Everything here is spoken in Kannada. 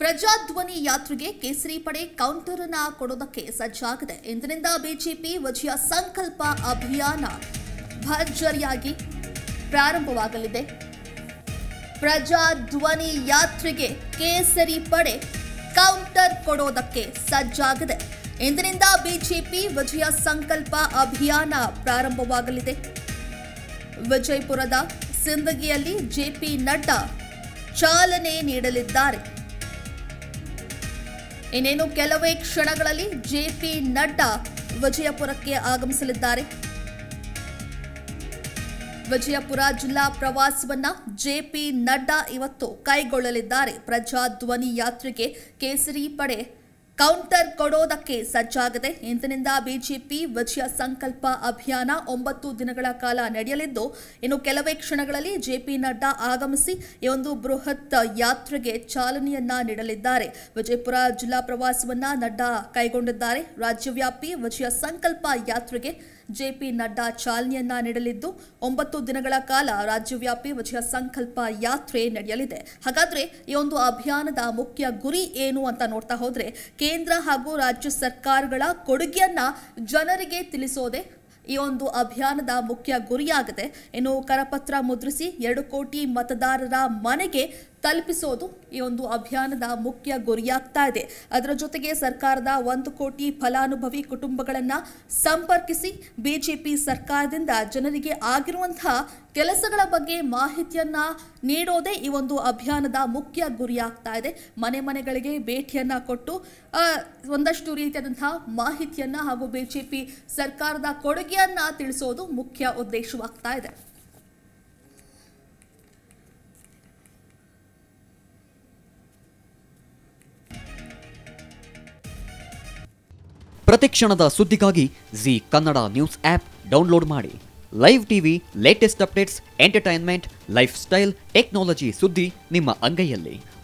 ಪ್ರಜಾಧ್ವನಿ ಯಾತ್ರೆಗೆ ಕೇಸರಿ ಪಡೆ ಕೌಂಟರ್ ಅನ್ನ ಕೊಡೋದಕ್ಕೆ ಸಜ್ಜಾಗಿದೆ ಇಂದಿನಿಂದ ಬಿಜೆಪಿ ವಿಜಯ ಸಂಕಲ್ಪ ಅಭಿಯಾನ ಭರ್ಜರಿಯಾಗಿ ಪ್ರಾರಂಭವಾಗಲಿದೆ ಪ್ರಜಾಧ್ವನಿ ಯಾತ್ರೆಗೆ ಕೇಸರಿ ಪಡೆ ಕೌಂಟರ್ ಕೊಡೋದಕ್ಕೆ ಸಜ್ಜಾಗಿದೆ ಇಂದಿನಿಂದ ಬಿಜೆಪಿ ವಿಜಯ ಸಂಕಲ್ಪ ಅಭಿಯಾನ ಪ್ರಾರಂಭವಾಗಲಿದೆ ವಿಜಯಪುರದ ಸಿಂದಗಿಯಲ್ಲಿ ಜೆಪಿ ನಡ್ಡಾ ಚಾಲನೆ ನೀಡಲಿದ್ದಾರೆ ಇನ್ನೇನು ಕೆಲವೇ ಕ್ಷಣಗಳಲ್ಲಿ ಜೆಪಿ ನಡ್ಡಾ ವಿಜಯಪುರಕ್ಕೆ ಆಗಮಿಸಲಿದ್ದಾರೆ ವಿಜಯಪುರ ಜಿಲ್ಲಾ ಪ್ರವಾಸವನ್ನ ಜೆಪಿ ನಡ್ಡಾ ಇವತ್ತು ಕೈಗೊಳ್ಳಲಿದ್ದಾರೆ ಪ್ರಜಾಧ್ವನಿ ಯಾತ್ರೆಗೆ ಕೇಸರಿ ಪಡೆ ಕೌಂಟರ್ ಕೊಡೋದಕ್ಕೆ ಸಜ್ಜಾಗಿದೆ ಇಂದಿನಿಂದ ಬಿಜೆಪಿ ವಿಜಯ ಸಂಕಲ್ಪ ಅಭಿಯಾನ ಒಂಬತ್ತು ದಿನಗಳ ಕಾಲ ನಡೆಯಲಿದ್ದು ಇನ್ನು ಕೆಲವೇ ಕ್ಷಣಗಳಲ್ಲಿ ಜೆಪಿ ನಡ್ಡಾ ಆಗಮಿಸಿ ಈ ಒಂದು ಬೃಹತ್ ಯಾತ್ರೆಗೆ ಚಾಲನೆಯನ್ನ ನೀಡಲಿದ್ದಾರೆ ವಿಜಯಪುರ ಜಿಲ್ಲಾ ಪ್ರವಾಸವನ್ನ ನಡ್ಡಾ ಕೈಗೊಂಡಿದ್ದಾರೆ ರಾಜ್ಯವ್ಯಾಪಿ ವಿಜಯ ಸಂಕಲ್ಪ ಯಾತ್ರೆಗೆ ಜೆಪಿ ನಡ್ಡಾ ಚಾಲನೆಯನ್ನ ನೀಡಲಿದ್ದು ಒಂಬತ್ತು ದಿನಗಳ ಕಾಲ ರಾಜ್ಯವ್ಯಾಪಿ ವಿಜಯ ಸಂಕಲ್ಪ ಯಾತ್ರೆ ನಡೆಯಲಿದೆ ಹಾಗಾದ್ರೆ ಈ ಒಂದು ಅಭಿಯಾನದ ಮುಖ್ಯ ಗುರಿ ಏನು ಅಂತ ನೋಡ್ತಾ ಹೋದ್ರೆ ಕೇಂದ್ರ ಹಾಗೂ ರಾಜ್ಯ ಸರ್ಕಾರಗಳ ಕೊಡುಗೆಯನ್ನ ಜನರಿಗೆ ತಿಳಿಸೋದೆ ಈ ಒಂದು ಅಭಿಯಾನದ ಮುಖ್ಯ ಗುರಿಯಾಗಿದೆ ಇನ್ನು ಕರಪತ್ರ ಮುದ್ರಿಸಿ ಎರಡು ಕೋಟಿ ಮತದಾರರ ಮನೆಗೆ ತಲುಪಿಸೋದು ಈ ಒಂದು ಅಭಿಯಾನದ ಮುಖ್ಯ ಗುರಿಯಾಗ್ತಾ ಇದೆ ಅದರ ಜೊತೆಗೆ ಸರ್ಕಾರದ ಒಂದು ಕೋಟಿ ಫಲಾನುಭವಿ ಕುಟುಂಬಗಳನ್ನು ಸಂಪರ್ಕಿಸಿ ಬಿಜೆಪಿ ಸರ್ಕಾರದಿಂದ ಜನರಿಗೆ ಆಗಿರುವಂತಹ ಕೆಲಸಗಳ ಬಗ್ಗೆ ಮಾಹಿತಿಯನ್ನ ನೀಡೋದೇ ಈ ಒಂದು ಅಭಿಯಾನದ ಮುಖ್ಯ ಗುರಿಯಾಗ್ತಾ ಇದೆ ಮನೆ ಮನೆಗಳಿಗೆ ಭೇಟಿಯನ್ನ ಕೊಟ್ಟು ಆ, ಒಂದಷ್ಟು ರೀತಿಯಾದಂತಹ ಮಾಹಿತಿಯನ್ನ ಹಾಗೂ ಬಿಜೆಪಿ ಸರ್ಕಾರದ ಕೊಡುಗೆಯನ್ನ ತಿಳಿಸೋದು ಮುಖ್ಯ ಉದ್ದೇಶವಾಗ್ತಾ ಇದೆ ಪ್ರತಿಕ್ಷಣದ ಸುದ್ದಿಗಾಗಿ Zee Kannada news app download ಮಾಡಿ live TV latest updates entertainment lifestyle technology ಸುದ್ದಿ ನಿಮ್ಮ ಅಂಗೈಯಲ್ಲಿ